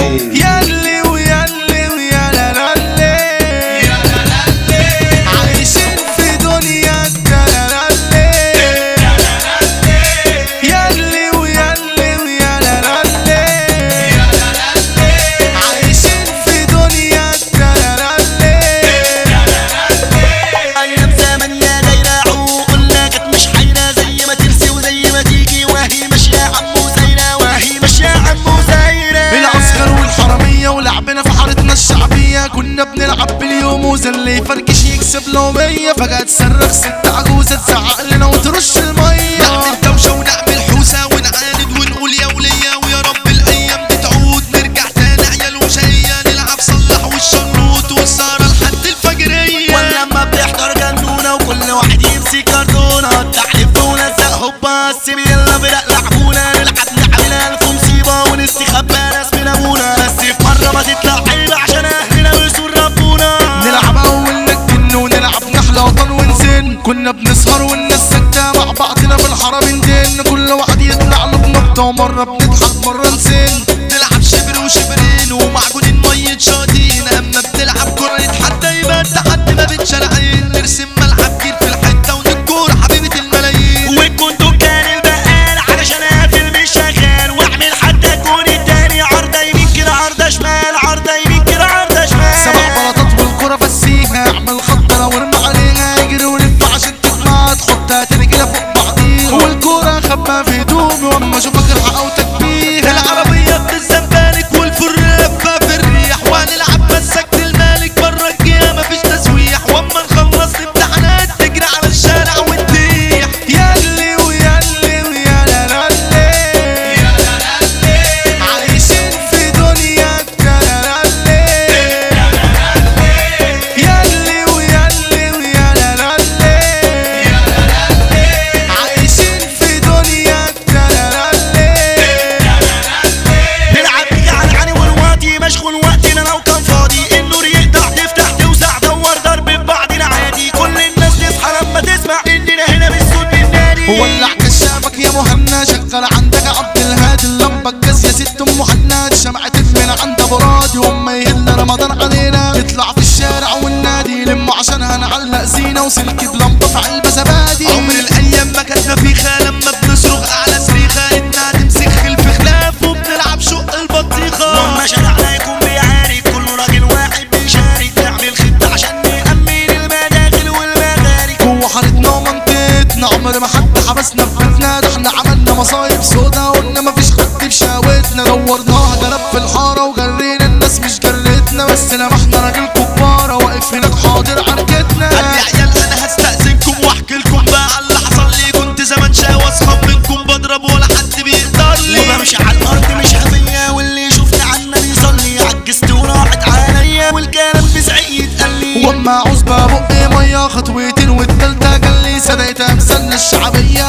ياللي وياللي ويا لا لا لي عايشين في دنيا لا لا لي ياللي وياللي ويا لا لا لي عايشين في دنيا لا لا لي ايام زمن يا دايرة عقول كانت مش حايرة زي ما ترسي وزي ما تيجي وهي ماشية عمو زايرة وهي ماشية عمو زايرة العسكر والحرامية ولعبنا في حارتنا الشعبية كنا بنلعب باليوم وزلي فركش يكسب له مية فجأة تصرخ ست عجوزة تزعق لنا وترش المية نعمل دوشة ونعمل حوسة ونعاند ونقول يا ولية ويا رب الأيام دي تعود نرجع تاني عيال وشقية نلعب صلح والشروط والسهرة لحد الفجرية ولما بنحضر جنونة وكل واحد يمسك كرتونة التحليف ونزق هوبا السيب يلا بلا لعبونا نلعب نعمل ألف مصيبة ونستخبى ناس من أبونا بس في مرة ما تطلع عيب عشان أهلنا ويسور ربنا نلعب اول نجن ونلعب نحلة وطن ونزن كنا بنسهر والناس ساكتة مع بعضنا بالحرم ندن كل واحد يطلع له بنقطة ومرة بنضحك مرة نسن نلعب شبر وشبرين ومعجونين مية شاطين اما بنلعب كرة نتحدى يبقى التحدي ما بتشرعين نرسم ملعب كتير في الحتة ونكور حبيبة الملايين وكنتوا كان البقال علشان اقفل مش شغال واعمل حتى اكون التاني عرضة يمين كده عرضة شمال عرضة يمين كده عرضة شمال سبع بلاطات والكرة فسيها اعمل خطة وارمي عليها اجري ولف عشان تجمع تحطها تاني كده فوق بعضيها والكرة خبى في هدومي واما اشوفك الحق وتكبيها العربية بتزنبالك والفرقة في الريح وهنلعب مسكت المالك برا الجهة مفيش تسويح واما نخلص امتحانات تجري على الشارع وتطيح ياللي وياللي ويا لا لا لي عايشين في دنيا لا لا لي ياللي وياللي ويا لا لا لي عايشين في دنيا لا لا لي نلعب بيجي على العاني والواطي مشغول وقتنا لو كان فاضي النور يقطع تفتح توسع دور ضرب ببعضنا عادي كل الناس تصحى لما تسمع اننا هنا بالصوت بننادي ولع كشافك يا مهنا شغل عندك عبد الهادي اللمبة الجاز يا ست ام حناد شمعة من عند ابو راضي واما يهل رمضان علينا نطلع في الشارع والنادي لموا عشان هنعلق زينة وسلك بلمبة في علبة زبادي عمر الايام ما كانت فيخة لما بنصرخ اعلى صريخة انها تمسك خلف خلاف وبنلعب شق البطيخة وما شارعنا يكون بيعارك كل راجل واحد بيشارك نعمل خطة عشان نأمن المداخل والمغارج جوه حارتنا ومنطقتنا عمر ما حد حبسنا في بيتنا ده احنا عملنا مصايب سودا وقلنا ما فيش حد في شهوتنا دورناها جلب في الحارة وجرينا الناس مش جرتنا بس لمحنا راجل كبارة واقف هناك حاضر عركتنا قال لي عيال انا هستأذنكم واحكي لكم بقى على اللي حصل لي كنت زمان شاوي اصحاب منكم بضرب ولا حد بيقدر لي وبمشي على الارض مش هفية واللي يشوفني عنا بيصلي عجزت وراحت عليا والكلام بزعق يتقال لي واما عوز ببق ميه خطوتين والتالتة قال لي صدقت امثالنا الشعبية